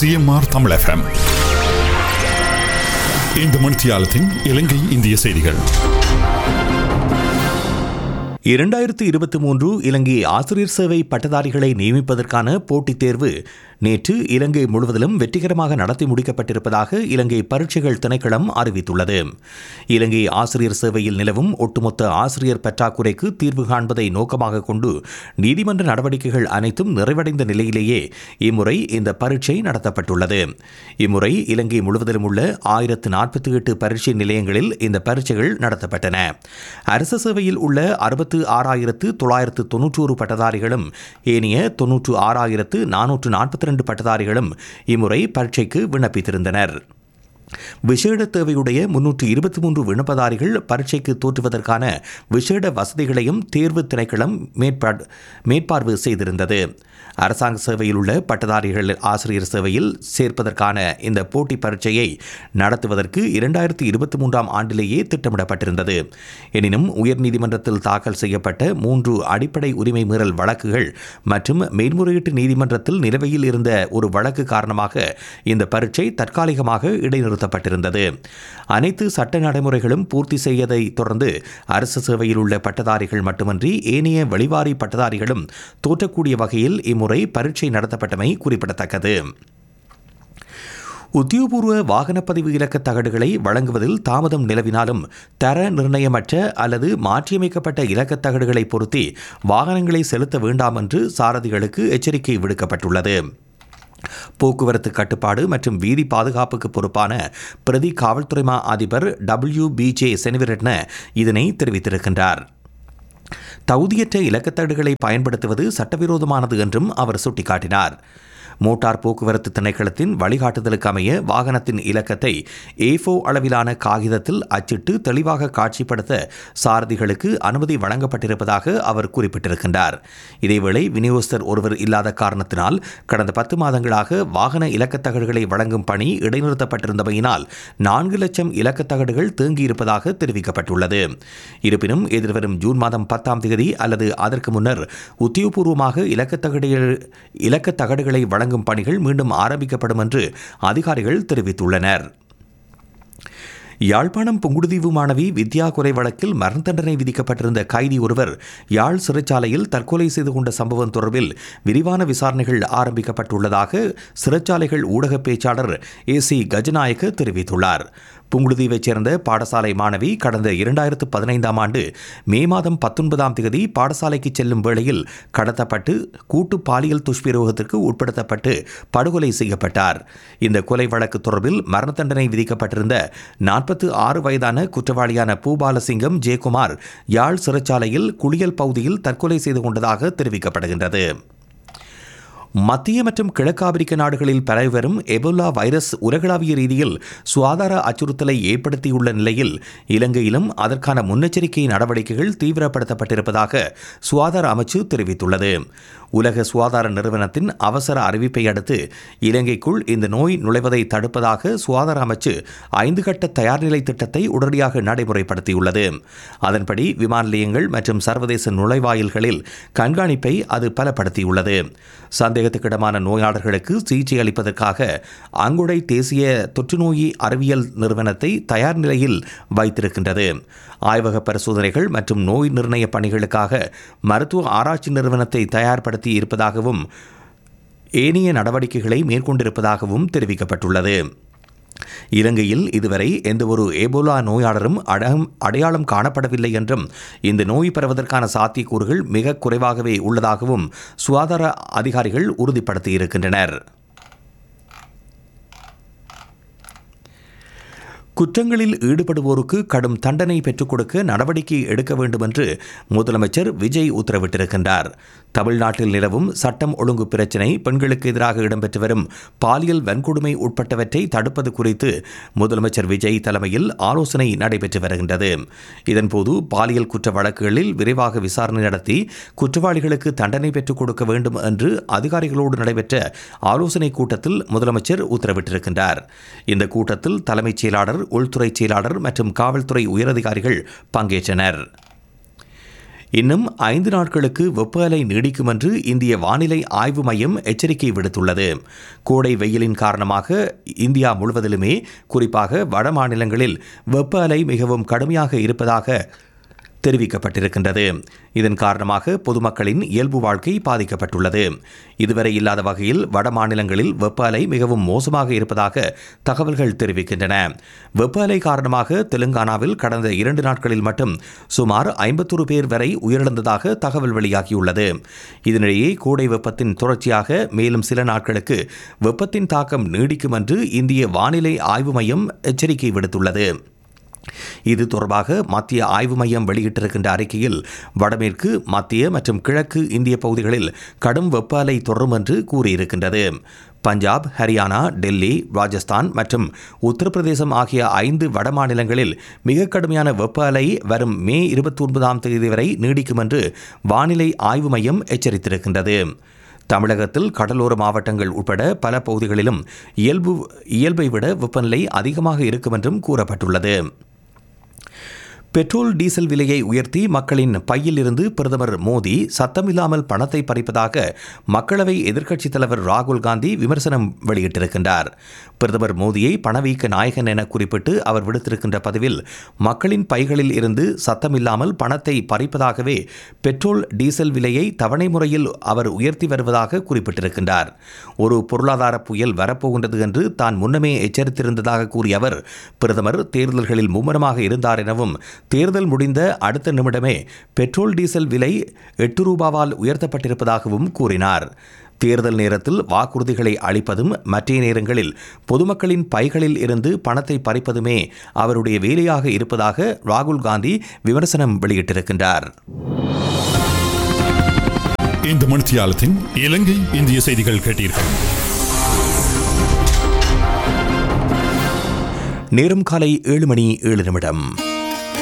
CMR Tamil FM இந்த மணித்தியாலத்தின் இலங்கை இந்திய செய்திகள் இரண்டாயிரத்து இருபத்தி மூன்று இலங்கை ஆசிரியர் சேவை பட்டதாரிகளை நியமிப்பதற்கான போட்டித் தேர்வு நேற்று இலங்கை முழுவதிலும் வெற்றிகரமாக நடத்தி முடிக்கப்பட்டிருப்பதாக இலங்கை பரீட்சைகள் திணைக்களம் அறிவித்துள்ளது இலங்கை ஆசிரியர் சேவையில் நிலவும் ஒட்டுமொத்த ஆசிரியர் பற்றாக்குறைக்கு தீர்வு காண்பதை நோக்கமாக கொண்டு நீதிமன்ற நடவடிக்கைகள் அனைத்தும் நிறைவடைந்த நிலையிலேயே இம்முறை இந்த பரீட்சை நடத்தப்பட்டுள்ளது இம்முறை இலங்கை முழுவதிலும் உள்ள ஆயிரத்து நாற்பத்தி எட்டு பரீட்சை நிலையங்களில் இந்த பரீட்சைகள் நடத்தப்பட்டன அரசு சேவையில் உள்ள அறுபத்து ஆறாயிரத்து தொள்ளாயிரத்து தொன்னூற்றோரு பட்டதாரிகளும் ஏனைய தொன்னூற்று ஆறாயிரத்து நானூற்று நாற்பத்தி ரெண்டு பட்டதாரிகளும் இம்முறை பரீட்சைக்கு விண்ணப்பித்திருந்தனர் விசேட தேவையுடைய முன்னூற்று இருபத்தி மூன்று விண்ணப்பதாரிகள் பரீட்சைக்கு தோற்றுவதற்கான விசேட வசதிகளையும் தேர்வு திணைக்களம் மேற்பார் மேற்பார்வை செய்திருந்தது அரசாங்க சேவையில் உள்ள பட்டதாரிகள் ஆசிரியர் சேவையில் சேர்ப்பதற்கான இந்த போட்டி பரீட்சையை நடத்துவதற்கு இரண்டாயிரத்தி இருபத்தி மூன்றாம் ஆண்டிலேயே திட்டமிடப்பட்டிருந்தது எனினும் உயர்நீதிமன்றத்தில் தாக்கல் செய்யப்பட்ட மூன்று அடிப்படை உரிமை மீறல் வழக்குகள் மற்றும் மேல்முறையீட்டு நீதிமன்றத்தில் நிலுவையில் இருந்த ஒரு வழக்கு காரணமாக இந்த பரீட்சை தற்காலிகமாக இடைநிறுத்தப்பட்டிருந்தது அனைத்து சட்ட நடைமுறைகளும் பூர்த்தி செய்யதை தொடர்ந்து அரசு சேவையில் உள்ள பட்டதாரிகள் மட்டுமன்றி ஏனைய வெளிவாரி பட்டதாரிகளும் தோற்றக்கூடிய வகையில் இம்முறை பரீட்சை நடத்தப்பட்டமை குறிப்பிடத்தக்கது உத்தியோகபூர்வ வாகனப்பதிவு இலக்க தகடுகளை வழங்குவதில் தாமதம் நிலவினாலும் தர நிர்ணயமற்ற அல்லது மாற்றியமைக்கப்பட்ட இலக்கத் தகடுகளை பொருத்தி வாகனங்களை செலுத்த வேண்டாம் என்று சாரதிகளுக்கு எச்சரிக்கை விடுக்கப்பட்டுள்ளது போக்குவரத்து கட்டுப்பாடு மற்றும் வீதி பாதுகாப்புக்கு பொறுப்பான பிரதி காவல்துறை மா அதிபர் டபிள்யூ பி ஜே செனிவிரட்ன இதனை தெரிவித்திருக்கின்றார் தகுதியற்ற இலக்கத்தடுகளை பயன்படுத்துவது சட்டவிரோதமானது என்றும் அவர் சுட்டிக்காட்டினார் மோட்டார் போக்குவரத்து திணைக்களத்தின் வழிகாட்டுதலுக்கு அமைய வாகனத்தின் இலக்கத்தை ஏஃபோ அளவிலான காகிதத்தில் அச்சிட்டு தெளிவாக காட்சிப்படுத்த சாரதிகளுக்கு அனுமதி வழங்கப்பட்டிருப்பதாக அவர் குறிப்பிட்டிருக்கின்றார் இதேவேளை விநியோகஸ்தர் ஒருவர் இல்லாத காரணத்தினால் கடந்த பத்து மாதங்களாக வாகன இலக்கத்தகடுகளை வழங்கும் பணி இடைநிறுத்தப்பட்டிருந்தமையினால் நான்கு லட்சம் இலக்கத்தகடுகள் தேங்கியிருப்பதாக தெரிவிக்கப்பட்டுள்ளது இருப்பினும் எதிர்வரும் ஜூன் மாதம் பத்தாம் தேதி அல்லது அதற்கு முன்னர் உத்தியோகபூர்வமாக இலக்கத்தகடுகள் இலக்கத்தகடுகளை வழங்கும் பணிகள் மீண்டும் ஆரம்பிக்கப்படும் என்று அதிகாரிகள் தெரிவித்துள்ளனர் யாழ்ப்பாணம் புங்குடுதீவு மாணவி வித்யா கொலை வழக்கில் மரண தண்டனை விதிக்கப்பட்டிருந்த கைதி ஒருவர் யாழ் சிறைச்சாலையில் தற்கொலை செய்து கொண்ட சம்பவம் தொடர்பில் விரிவான விசாரணைகள் ஆரம்பிக்கப்பட்டுள்ளதாக சிறைச்சாலைகள் ஊடக பேச்சாளர் ஏ சி கஜநாயக்க தெரிவித்துள்ளார் புங்குடுதீவைச் சேர்ந்த பாடசாலை மாணவி கடந்த இரண்டாயிரத்து பதினைந்தாம் ஆண்டு மே மாதம் பத்தொன்பதாம் தேதி பாடசாலைக்கு செல்லும் வேளையில் கடத்தப்பட்டு கூட்டு பாலியல் துஷ்பிரயோகத்திற்கு உட்படுத்தப்பட்டு படுகொலை செய்யப்பட்டார் இந்த கொலை வழக்கு தொடர்பில் மரண தண்டனை விதிக்கப்பட்டிருந்த நாற்பத்து ஆறு வயதான குற்றவாளியான பூபாலசிங்கம் ஜெயக்குமார் யாழ் சிறைச்சாலையில் குளியல் பகுதியில் தற்கொலை செய்து கொண்டதாக தெரிவிக்கப்படுகின்றது மத்திய மற்றும் கிழக்காப்பிரிக்க நாடுகளில் பரவி வரும் எபோலா வைரஸ் உலகளாவிய ரீதியில் சுகாதார அச்சுறுத்தலை ஏற்படுத்தியுள்ள நிலையில் இலங்கையிலும் அதற்கான முன்னெச்சரிக்கை நடவடிக்கைகள் தீவிரப்படுத்தப்பட்டிருப்பதாக சுகாதார அமைச்சு தெரிவித்துள்ளது உலக சுகாதார நிறுவனத்தின் அவசர அறிவிப்பை அடுத்து இலங்கைக்குள் இந்த நோய் நுழைவதை தடுப்பதாக சுகாதார அமைச்சு ஐந்து கட்ட தயார்நிலை திட்டத்தை உடனடியாக நடைமுறைப்படுத்தியுள்ளது அதன்படி விமான நிலையங்கள் மற்றும் சர்வதேச நுழைவாயில்களில் கண்காணிப்பை அது பலப்படுத்தியுள்ளது சந்தேகத்துக்கிடமான நோயாளர்களுக்கு சிகிச்சை அளிப்பதற்காக அங்குடை தேசிய தொற்றுநோய் அறிவியல் நிறுவனத்தை தயார் நிலையில் வைத்திருக்கின்றது ஆய்வக பரிசோதனைகள் மற்றும் நோய் நிர்ணய பணிகளுக்காக மருத்துவ ஆராய்ச்சி நிறுவனத்தை தயார்படுத்தி இருப்பதாகவும் ஏனைய நடவடிக்கைகளை மேற்கொண்டிருப்பதாகவும் தெரிவிக்கப்பட்டுள்ளது இலங்கையில் இதுவரை எந்தவொரு ஏபோலா நோயாளரும் அடம் அடையாளம் காணப்படவில்லை என்றும் இந்த நோய் பரவதற்கான சாத்தியக்கூறுகள் மிக குறைவாகவே உள்ளதாகவும் சுகாதார அதிகாரிகள் உறுதிப்படுத்தியிருக்கின்றனர் குற்றங்களில் ஈடுபடுவோருக்கு கடும் தண்டனை பெற்றுக் கொடுக்க நடவடிக்கை எடுக்க வேண்டும் என்று முதலமைச்சர் விஜய் உத்தரவிட்டிருக்கின்றார் தமிழ்நாட்டில் நிலவும் சட்டம் ஒழுங்கு பிரச்சினை பெண்களுக்கு எதிராக இடம்பெற்று வரும் பாலியல் வன்கொடுமை உட்பட்டவற்றை தடுப்பது குறித்து முதலமைச்சர் விஜய் தலைமையில் ஆலோசனை நடைபெற்று வருகின்றது இதன்போது பாலியல் குற்ற வழக்குகளில் விரைவாக விசாரணை நடத்தி குற்றவாளிகளுக்கு தண்டனை பெற்றுக் கொடுக்க வேண்டும் என்று அதிகாரிகளோடு நடைபெற்ற ஆலோசனைக் கூட்டத்தில் முதலமைச்சர் உத்தரவிட்டிருக்கின்றார் இந்த கூட்டத்தில் தலைமைச் செயலாளர் உள்துறை செயலாளர் மற்றும் காவல்துறை உயரதிகாரிகள் பங்கேற்றனர் இன்னும் ஐந்து நாட்களுக்கு வெப்ப அலை நீடிக்கும் என்று இந்திய வானிலை ஆய்வு மையம் எச்சரிக்கை விடுத்துள்ளது கோடை வெயிலின் காரணமாக இந்தியா முழுவதிலுமே குறிப்பாக வட மாநிலங்களில் வெப்ப அலை மிகவும் கடுமையாக இருப்பதாக தெரிவிக்கப்பட்டிருக்கின்றது இதன் காரணமாக பொதுமக்களின் இயல்பு வாழ்க்கை பாதிக்கப்பட்டுள்ளது இதுவரை இல்லாத வகையில் வட மாநிலங்களில் வெப்ப அலை மிகவும் மோசமாக இருப்பதாக தகவல்கள் தெரிவிக்கின்றன வெப்ப அலை காரணமாக தெலுங்கானாவில் கடந்த இரண்டு நாட்களில் மட்டும் சுமார் ஐம்பத்தொரு பேர் வரை உயிரிழந்ததாக தகவல் வெளியாகியுள்ளது இதனிடையே கோடை வெப்பத்தின் தொடர்ச்சியாக மேலும் சில நாட்களுக்கு வெப்பத்தின் தாக்கம் நீடிக்கும் என்று இந்திய வானிலை ஆய்வு மையம் எச்சரிக்கை விடுத்துள்ளது இது தொடர்பாக மத்திய ஆய்வு மையம் வெளியிட்டிருக்கின்ற அறிக்கையில் வடமேற்கு மத்திய மற்றும் கிழக்கு இந்திய பகுதிகளில் கடும் வெப்ப அலை தொடரும் என்று கூறியிருக்கின்றது பஞ்சாப் ஹரியானா டெல்லி ராஜஸ்தான் மற்றும் உத்தரப்பிரதேசம் ஆகிய ஐந்து வட மாநிலங்களில் மிக கடுமையான வெப்ப அலை வரும் மே இருபத்தி ஒன்பதாம் தேதி வரை நீடிக்கும் என்று வானிலை ஆய்வு மையம் எச்சரித்திருக்கின்றது தமிழகத்தில் கடலோர மாவட்டங்கள் உட்பட பல பகுதிகளிலும் இயல்பு இயல்பை விட வெப்பநிலை அதிகமாக இருக்கும் என்றும் கூறப்பட்டுள்ளது பெட்ரோல் டீசல் விலையை உயர்த்தி மக்களின் பையில் இருந்து பிரதமர் மோடி சத்தமில்லாமல் பணத்தை பறிப்பதாக மக்களவை எதிர்க்கட்சித் தலைவர் ராகுல் காந்தி விமர்சனம் வெளியிட்டிருக்கின்றார் பிரதமர் மோடியை பணவீக்க நாயகன் என குறிப்பிட்டு அவர் விடுத்திருக்கின்ற பதிவில் மக்களின் பைகளில் இருந்து சத்தமில்லாமல் பணத்தை பறிப்பதாகவே பெட்ரோல் டீசல் விலையை தவணை முறையில் அவர் உயர்த்தி வருவதாக குறிப்பிட்டிருக்கின்றார் ஒரு பொருளாதார புயல் வரப்போகின்றது என்று தான் முன்னமே எச்சரித்திருந்ததாக கூறிய அவர் பிரதமர் தேர்தல்களில் மும்முரமாக இருந்தார் எனவும் தேர்தல் முடிந்த அடுத்த நிமிடமே பெட்ரோல் டீசல் விலை எட்டு ரூபாவால் உயர்த்தப்பட்டிருப்பதாகவும் கூறினார் தேர்தல் நேரத்தில் வாக்குறுதிகளை அளிப்பதும் மற்ற நேரங்களில் பொதுமக்களின் பைகளில் இருந்து பணத்தை பறிப்பதுமே அவருடைய வேலையாக இருப்பதாக ராகுல் காந்தி விமர்சனம் வெளியிட்டிருக்கின்றார் இந்த மணித்தியாலத்தின் இலங்கை இந்திய செய்திகள் கேட்டீர்கள் நேரம் காலை ஏழு மணி ஏழு நிமிடம்